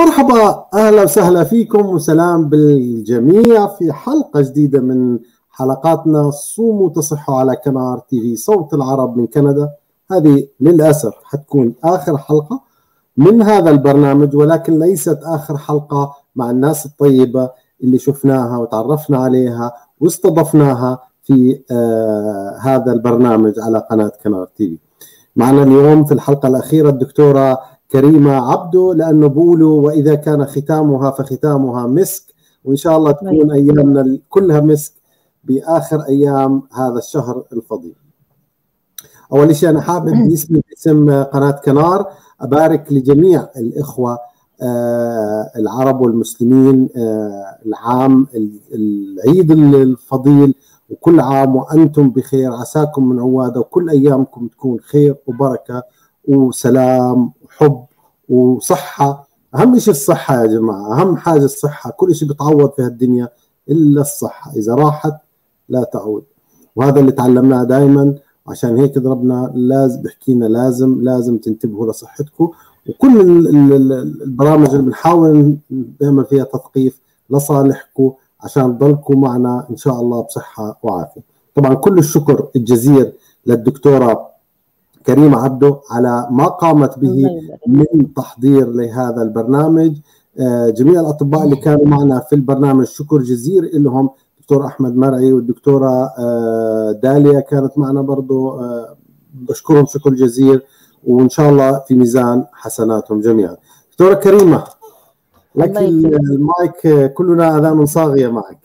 مرحبا اهلا وسهلا فيكم وسلام بالجميع في حلقه جديده من حلقاتنا صوموا تصحوا على كنار تي في صوت العرب من كندا هذه للاسف حتكون اخر حلقه من هذا البرنامج ولكن ليست اخر حلقه مع الناس الطيبه اللي شفناها وتعرفنا عليها واستضفناها في آه هذا البرنامج على قناه كنار تي في. معنا اليوم في الحلقه الاخيره الدكتوره كريمه عبده لانه بقولوا واذا كان ختامها فختامها مسك وان شاء الله تكون ايامنا كلها مسك باخر ايام هذا الشهر الفضيل. اول شيء انا حابب باسم اسم قناه كنار ابارك لجميع الاخوه آه العرب والمسلمين آه العام العيد الفضيل وكل عام وانتم بخير عساكم من عواده وكل ايامكم تكون خير وبركه وسلام وحب وصحه اهم شيء الصحه يا جماعه اهم حاجه الصحه كل شيء بتعوض في هالدنيا الا الصحه اذا راحت لا تعود وهذا اللي تعلمناه دائما عشان هيك ربنا لازم بحكي لنا لازم لازم تنتبهوا لصحتكم وكل البرامج اللي بنحاول نعمل فيها تثقيف لصالحكم عشان تضلكم معنا ان شاء الله بصحه وعافيه. طبعا كل الشكر الجزير للدكتوره كريمه عبده على ما قامت به من تحضير لهذا البرنامج جميع الاطباء اللي كانوا معنا في البرنامج شكر جزير لهم دكتور احمد مرعي والدكتوره داليا كانت معنا برضو بشكرهم شكر جزيل وان شاء الله في ميزان حسناتهم جميعا دكتوره كريمه لك المايك كلنا اذان صاغيه معك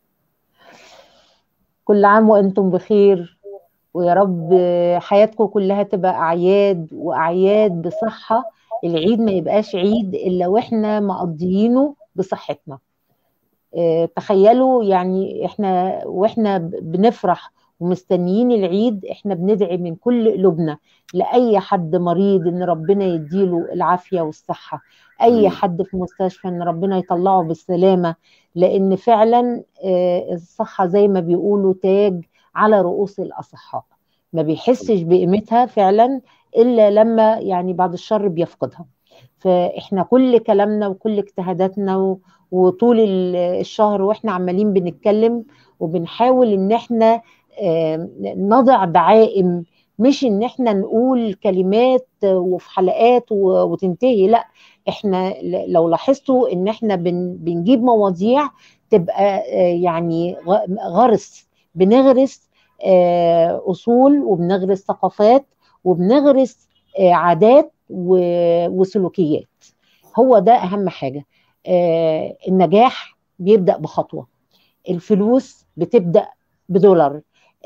كل عام وانتم بخير ويا رب حياتكم كلها تبقى اعياد واعياد بصحه العيد ما يبقاش عيد الا واحنا مقضيينه بصحتنا تخيلوا يعني احنا واحنا بنفرح ومستنيين العيد احنا بندعي من كل قلوبنا لاي حد مريض ان ربنا يديله العافيه والصحه اي حد في مستشفى ان ربنا يطلعه بالسلامه لان فعلا الصحه زي ما بيقولوا تاج على رؤوس الاصحاء ما بيحسش بقيمتها فعلا الا لما يعني بعد الشر بيفقدها فاحنا كل كلامنا وكل اجتهاداتنا وطول الشهر واحنا عمالين بنتكلم وبنحاول ان احنا نضع دعائم مش ان احنا نقول كلمات وفي حلقات وتنتهي لا احنا لو لاحظتوا ان احنا بنجيب مواضيع تبقى يعني غرس بنغرس اصول وبنغرس ثقافات وبنغرس عادات وسلوكيات هو ده اهم حاجه النجاح بيبدا بخطوه الفلوس بتبدا بدولار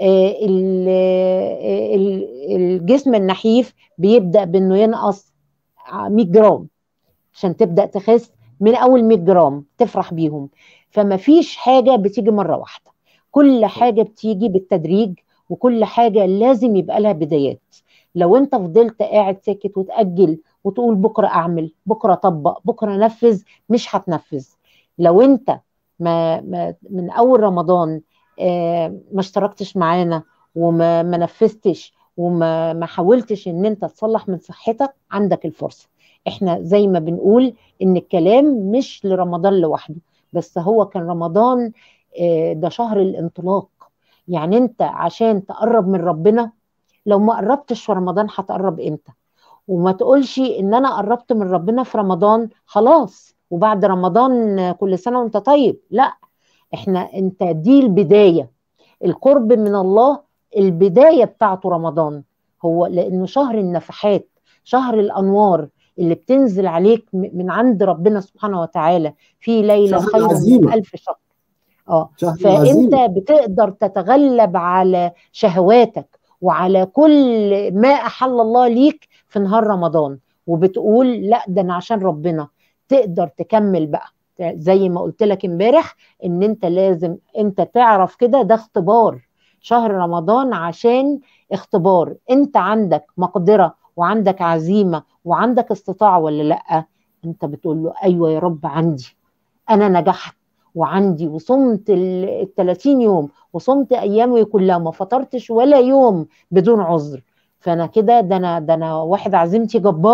الجسم النحيف بيبدا بانه ينقص 100 جرام عشان تبدا تخس من اول 100 جرام تفرح بيهم فما فيش حاجه بتيجي مره واحده كل حاجه بتيجي بالتدريج وكل حاجه لازم يبقى لها بدايات لو انت فضلت قاعد ساكت وتاجل وتقول بكره اعمل بكره اطبق بكره انفذ مش هتنفذ لو انت ما, ما من اول رمضان آه ما اشتركتش معانا وما ما نفذتش وما ما حاولتش ان انت تصلح من صحتك عندك الفرصه احنا زي ما بنقول ان الكلام مش لرمضان لوحده بس هو كان رمضان آه ده شهر الانطلاق يعني انت عشان تقرب من ربنا لو ما قربتش في رمضان هتقرب امتى وما تقولش ان انا قربت من ربنا في رمضان خلاص وبعد رمضان كل سنه وانت طيب لا احنا انت دي البدايه القرب من الله البدايه بتاعته رمضان هو لانه شهر النفحات شهر الانوار اللي بتنزل عليك من عند ربنا سبحانه وتعالى في ليله خير من الف شهر اه فانت بتقدر تتغلب على شهواتك وعلى كل ما احل الله ليك في نهار رمضان وبتقول لا ده انا عشان ربنا تقدر تكمل بقى زي ما قلت لك امبارح ان انت لازم انت تعرف كده ده اختبار شهر رمضان عشان اختبار انت عندك مقدره وعندك عزيمه وعندك استطاعه ولا لا انت بتقول له ايوه يا رب عندي انا نجحت وعندي وصمت ال 30 يوم وصمت ايامي كلها ما فطرتش ولا يوم بدون عذر فانا كده ده انا ده انا واحد عزيمتي جباره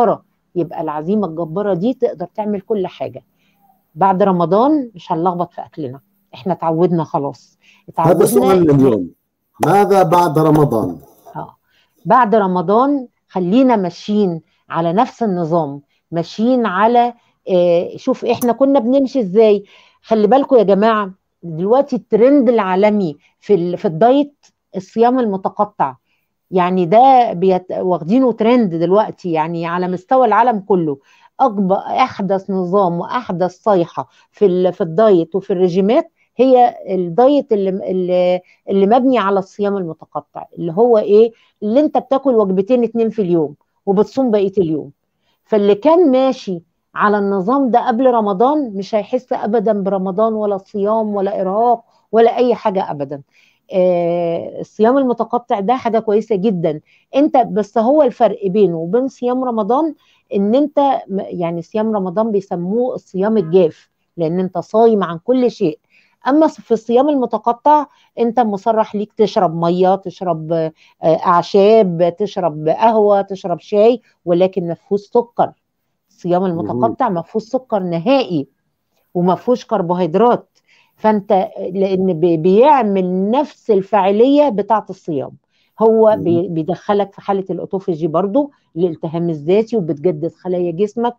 يبقى العزيمه الجباره دي تقدر تعمل كل حاجه بعد رمضان مش هنلخبط في اكلنا احنا اتعودنا خلاص هذا سؤال اليوم ماذا بعد رمضان اه بعد رمضان خلينا ماشيين على نفس النظام ماشيين على آه شوف احنا كنا بنمشي ازاي خلي بالكم يا جماعه دلوقتي الترند العالمي في في الدايت الصيام المتقطع يعني ده بيت... واخدينه ترند دلوقتي يعني على مستوى العالم كله اكبر احدث نظام واحدث صيحه في ال... في الدايت وفي الرجيمات هي الدايت اللي اللي, اللي مبني على الصيام المتقطع اللي هو ايه اللي انت بتاكل وجبتين اتنين في اليوم وبتصوم بقيه اليوم فاللي كان ماشي على النظام ده قبل رمضان مش هيحس ابدا برمضان ولا صيام ولا ارهاق ولا اي حاجه ابدا آه الصيام المتقطع ده حاجه كويسه جدا انت بس هو الفرق بينه وبين صيام رمضان ان انت يعني صيام رمضان بيسموه الصيام الجاف لان انت صايم عن كل شيء اما في الصيام المتقطع انت مصرح ليك تشرب ميه تشرب اعشاب تشرب قهوه تشرب شاي ولكن ما فيهوش سكر الصيام المتقطع ما فيهوش سكر نهائي وما فيهوش كربوهيدرات فانت لان بيعمل نفس الفاعليه بتاعه الصيام هو بيدخلك في حاله الاوتوفيجي برضو الالتهام الذاتي وبتجدد خلايا جسمك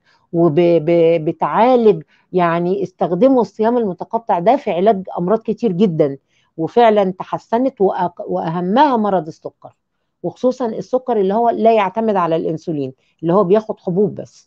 وبتعالج يعني استخدموا الصيام المتقطع ده في علاج امراض كتير جدا وفعلا تحسنت واهمها مرض السكر وخصوصا السكر اللي هو لا يعتمد على الانسولين اللي هو بياخد حبوب بس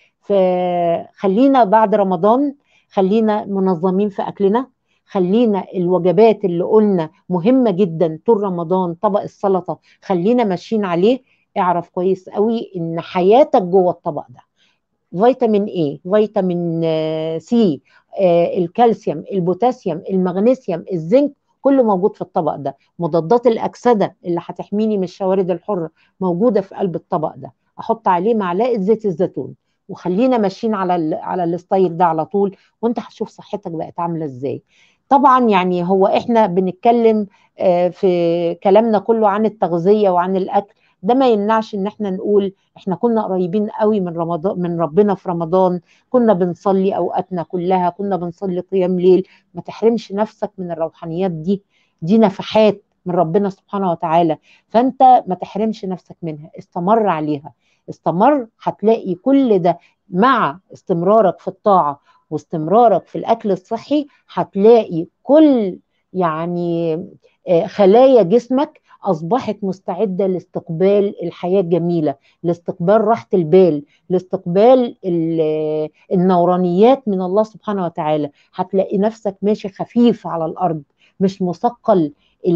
فخلينا بعد رمضان خلينا منظمين في اكلنا خلينا الوجبات اللي قلنا مهمه جدا طول رمضان طبق السلطه خلينا ماشيين عليه اعرف كويس قوي ان حياتك جوه الطبق ده فيتامين اي فيتامين سي الكالسيوم البوتاسيوم المغنيسيوم الزنك كله موجود في الطبق ده مضادات الاكسده اللي هتحميني من الشوارد الحره موجوده في قلب الطبق ده احط عليه معلقه زيت الزيتون وخلينا ماشيين على ال على الستايل ده على طول وانت هتشوف صحتك بقت عامله ازاي طبعا يعني هو احنا بنتكلم في كلامنا كله عن التغذيه وعن الاكل ده ما يمنعش ان احنا نقول احنا كنا قريبين قوي من رمضان من ربنا في رمضان كنا بنصلي اوقاتنا كلها كنا بنصلي قيام ليل ما تحرمش نفسك من الروحانيات دي دي نفحات من ربنا سبحانه وتعالى فانت ما تحرمش نفسك منها استمر عليها استمر هتلاقي كل ده مع استمرارك في الطاعه واستمرارك في الاكل الصحي هتلاقي كل يعني خلايا جسمك اصبحت مستعده لاستقبال الحياه الجميله لاستقبال راحه البال لاستقبال النورانيات من الله سبحانه وتعالى هتلاقي نفسك ماشي خفيف على الارض مش مثقل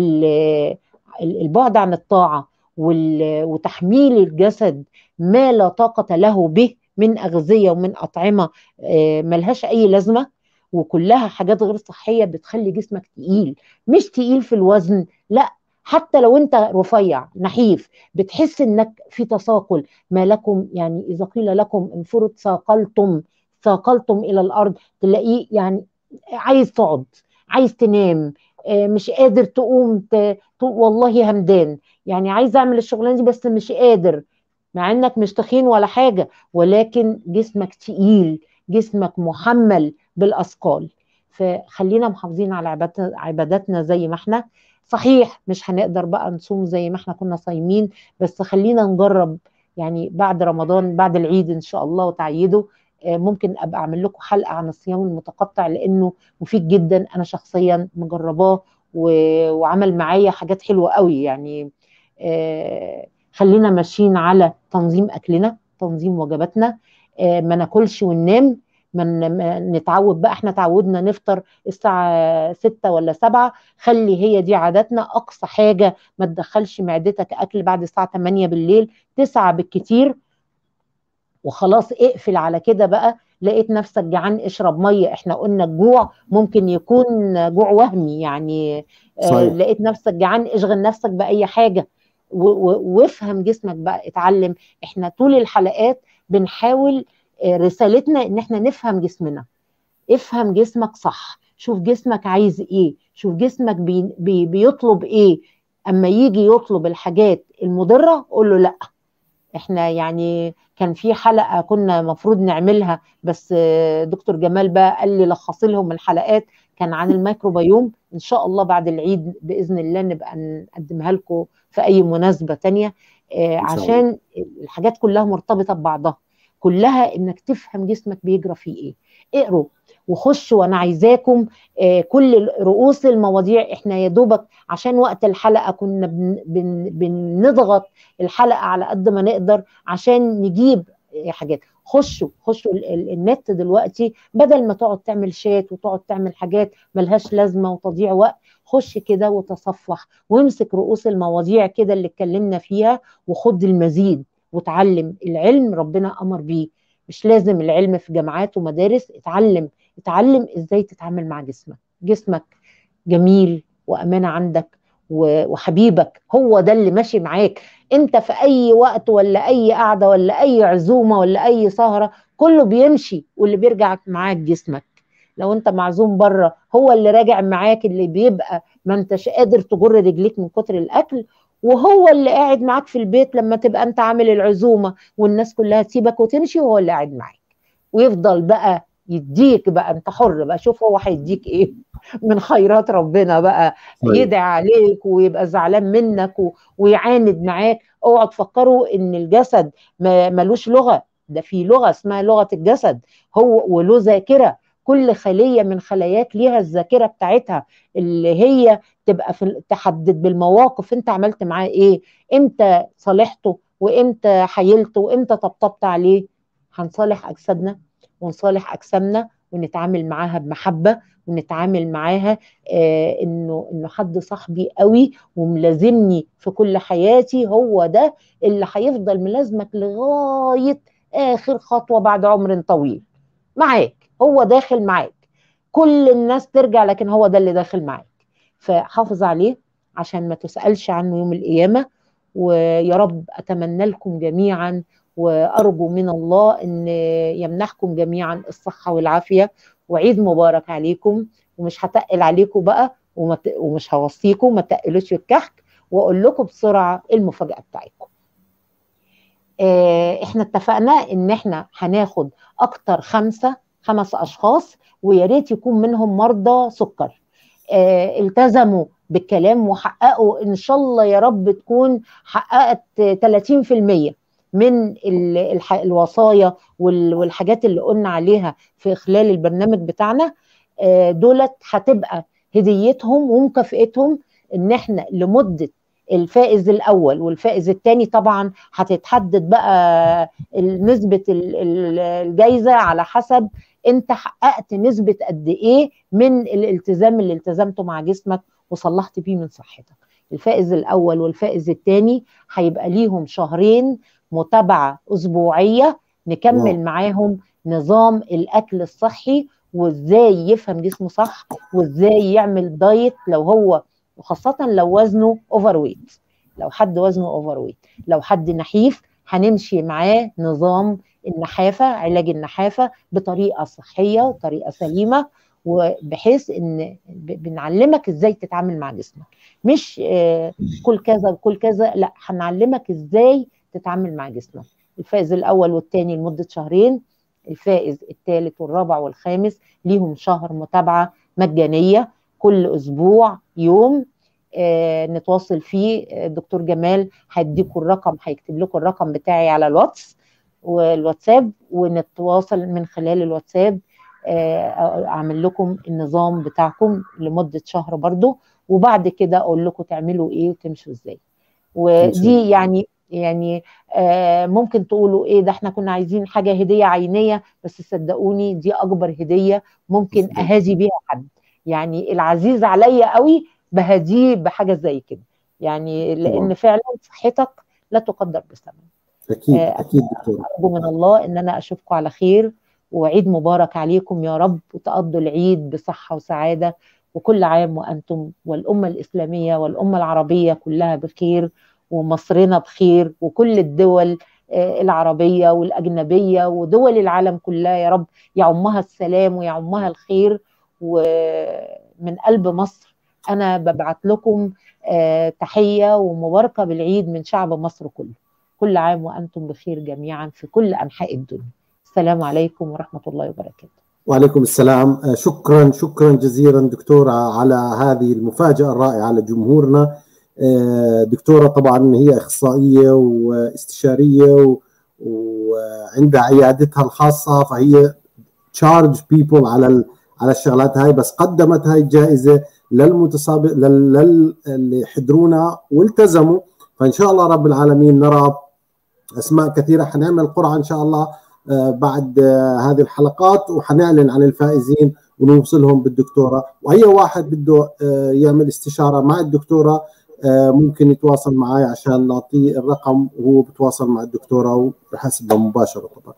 البعد عن الطاعه وتحميل الجسد ما لا طاقه له به من اغذيه ومن اطعمه ملهاش اي لازمه وكلها حاجات غير صحيه بتخلي جسمك تقيل مش تقيل في الوزن لا حتى لو انت رفيع نحيف بتحس انك في تثاقل ما لكم يعني اذا قيل لكم انفروا تثاقلتم ثاقلتم الى الارض تلاقيه يعني عايز تقعد عايز تنام مش قادر تقوم ت... والله همدان يعني عايز اعمل الشغلانه دي بس مش قادر مع انك مش تخين ولا حاجه ولكن جسمك تقيل جسمك محمل بالاثقال فخلينا محافظين على عباداتنا زي ما احنا صحيح مش هنقدر بقى نصوم زي ما احنا كنا صايمين بس خلينا نجرب يعني بعد رمضان بعد العيد ان شاء الله وتعيده ممكن ابقى اعمل لكم حلقه عن الصيام المتقطع لانه مفيد جدا انا شخصيا مجرباه وعمل معايا حاجات حلوه قوي يعني خلينا ماشيين على تنظيم اكلنا تنظيم وجباتنا ما ناكلش وننام من نتعود بقى احنا تعودنا نفطر الساعة ستة ولا سبعة خلي هي دي عاداتنا أقصى حاجة ما تدخلش معدتك أكل بعد الساعة 8 بالليل تسعة بالكتير وخلاص اقفل على كده بقى لقيت نفسك جعان اشرب ميه احنا قلنا الجوع ممكن يكون جوع وهمي يعني صحيح. لقيت نفسك جعان اشغل نفسك باي حاجه وافهم جسمك بقى اتعلم احنا طول الحلقات بنحاول رسالتنا ان احنا نفهم جسمنا افهم جسمك صح شوف جسمك عايز ايه شوف جسمك بي بي بيطلب ايه اما يجي يطلب الحاجات المضره قول له لا احنا يعني كان في حلقه كنا المفروض نعملها بس دكتور جمال بقى قال لي لخص لهم الحلقات كان عن الميكروبيوم ان شاء الله بعد العيد باذن الله نبقى نقدمها لكم في اي مناسبه تانية عشان الحاجات كلها مرتبطه ببعضها كلها انك تفهم جسمك بيجرى فيه ايه اقروا وخشوا وانا عايزاكم كل رؤوس المواضيع احنا يا دوبك عشان وقت الحلقه كنا بن بن بنضغط الحلقه على قد ما نقدر عشان نجيب حاجات خشوا خشوا النت دلوقتي بدل ما تقعد تعمل شات وتقعد تعمل حاجات ملهاش لازمه وتضيع وقت خش كده وتصفح وامسك رؤوس المواضيع كده اللي اتكلمنا فيها وخد المزيد وتعلم العلم ربنا امر بيه مش لازم العلم في جامعات ومدارس اتعلم اتعلم ازاي تتعامل مع جسمك جسمك جميل وامانه عندك وحبيبك هو ده اللي ماشي معاك انت في اي وقت ولا اي قعده ولا اي عزومه ولا اي سهره كله بيمشي واللي بيرجع معاك جسمك لو انت معزوم بره هو اللي راجع معاك اللي بيبقى ما انتش قادر تجر رجليك من كتر الاكل وهو اللي قاعد معاك في البيت لما تبقى انت عامل العزومه والناس كلها تسيبك وتمشي وهو اللي قاعد معاك ويفضل بقى يديك بقى انت حر بقى شوف هو هيديك ايه من خيرات ربنا بقى يدعي عليك ويبقى زعلان منك و... ويعاند معاك اوعوا تفكروا ان الجسد ما ملوش لغه ده في لغه اسمها لغه الجسد هو وله ذاكره كل خليه من خلاياك ليها الذاكره بتاعتها اللي هي تبقى في تحدد بالمواقف انت عملت معاه ايه امتى صالحته وامتى حيلته وامتى طبطبت عليه هنصالح اجسادنا ونصالح اجسامنا ونتعامل معاها بمحبه ونتعامل معاها آه انه انه حد صاحبي قوي وملازمني في كل حياتي هو ده اللي هيفضل ملازمك لغايه اخر خطوه بعد عمر طويل معاك هو داخل معاك كل الناس ترجع لكن هو ده اللي داخل معاك فحافظ عليه عشان ما تسالش عنه يوم القيامه ويا رب اتمنى لكم جميعا وارجو من الله ان يمنحكم جميعا الصحه والعافيه وعيد مبارك عليكم ومش هتقل عليكم بقى ومش هوصيكم ما تقلوش الكحك واقول لكم بسرعه المفاجاه بتاعتكم احنا اتفقنا ان احنا هناخد اكتر خمسه خمس اشخاص ويا ريت يكون منهم مرضى سكر اه التزموا بالكلام وحققوا ان شاء الله يا رب تكون حققت 30% من الوصايا والحاجات اللي قلنا عليها في خلال البرنامج بتاعنا اه دولت هتبقى هديتهم ومكافئتهم ان احنا لمده الفائز الاول والفائز الثاني طبعا هتتحدد بقى نسبه الجائزه على حسب انت حققت نسبه قد ايه من الالتزام اللي التزمته مع جسمك وصلحت بيه من صحتك الفائز الاول والفائز الثاني هيبقى ليهم شهرين متابعه اسبوعيه نكمل واو. معاهم نظام الاكل الصحي وازاي يفهم جسمه صح وازاي يعمل دايت لو هو وخاصة لو وزنه اوفر ويت لو حد وزنه اوفر ويت لو حد نحيف هنمشي معاه نظام النحافة علاج النحافة بطريقة صحية وطريقة سليمة وبحيث ان بنعلمك ازاي تتعامل مع جسمك مش كل كذا وكل كذا لا هنعلمك ازاي تتعامل مع جسمك الفائز الاول والثاني لمدة شهرين الفائز الثالث والرابع والخامس ليهم شهر متابعة مجانية كل اسبوع يوم آه نتواصل فيه الدكتور جمال هيديكم الرقم هيكتب لكم الرقم بتاعي على الواتس والواتساب ونتواصل من خلال الواتساب آه اعمل لكم النظام بتاعكم لمده شهر برضو وبعد كده اقول لكم تعملوا ايه وتمشوا ازاي ودي يعني يعني آه ممكن تقولوا ايه ده احنا كنا عايزين حاجه هديه عينيه بس صدقوني دي اكبر هديه ممكن اهادي بيها حد يعني العزيز عليا قوي بهديه بحاجه زي كده يعني لان فعلا صحتك لا تقدر بثمن اكيد آه اكيد دكتور ارجو من الله ان انا اشوفكم على خير وعيد مبارك عليكم يا رب وتقضوا العيد بصحه وسعاده وكل عام وانتم والامه الاسلاميه والامه العربيه كلها بخير ومصرنا بخير وكل الدول العربيه والاجنبيه ودول العالم كلها يا رب يعمها السلام ويعمها الخير ومن قلب مصر انا ببعت لكم تحيه ومباركه بالعيد من شعب مصر كله كل عام وانتم بخير جميعا في كل انحاء الدنيا السلام عليكم ورحمه الله وبركاته وعليكم السلام شكرا شكرا جزيلا دكتورة على هذه المفاجأة الرائعة لجمهورنا دكتورة طبعا هي إخصائية واستشارية وعندها عيادتها الخاصة فهي تشارج بيبل على على الشغلات هاي بس قدمت هاي الجائزة للمتسابق لل اللي حضرونا والتزموا فإن شاء الله رب العالمين نرى أسماء كثيرة حنعمل قرعة إن شاء الله بعد هذه الحلقات وحنعلن عن الفائزين ونوصلهم بالدكتورة وأي واحد بده يعمل استشارة مع الدكتورة ممكن يتواصل معي عشان نعطيه الرقم وهو بتواصل مع الدكتورة وبحسبها مباشرة طبعا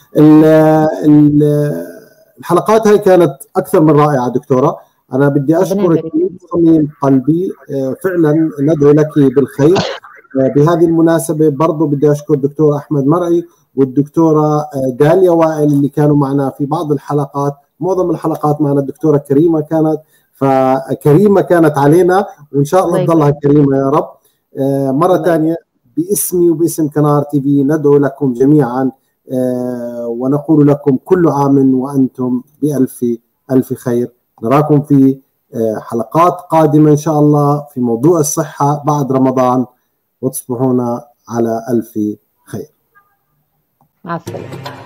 الحلقات هاي كانت أكثر من رائعة دكتورة أنا بدي أشكرك من صميم قلبي فعلا ندعو لك بالخير بهذه المناسبة برضو بدي أشكر الدكتور أحمد مرعي والدكتورة داليا وائل اللي كانوا معنا في بعض الحلقات معظم الحلقات معنا الدكتورة كريمة كانت فكريمة كانت علينا وإن شاء الله تضلها كريمة يا رب مرة ثانية باسمي وباسم كنار تي في ندعو لكم جميعا ونقول لكم كل عام وأنتم بألف ألف خير نراكم في حلقات قادمة إن شاء الله في موضوع الصحة بعد رمضان وتصبحون على ألف خير مع السلامة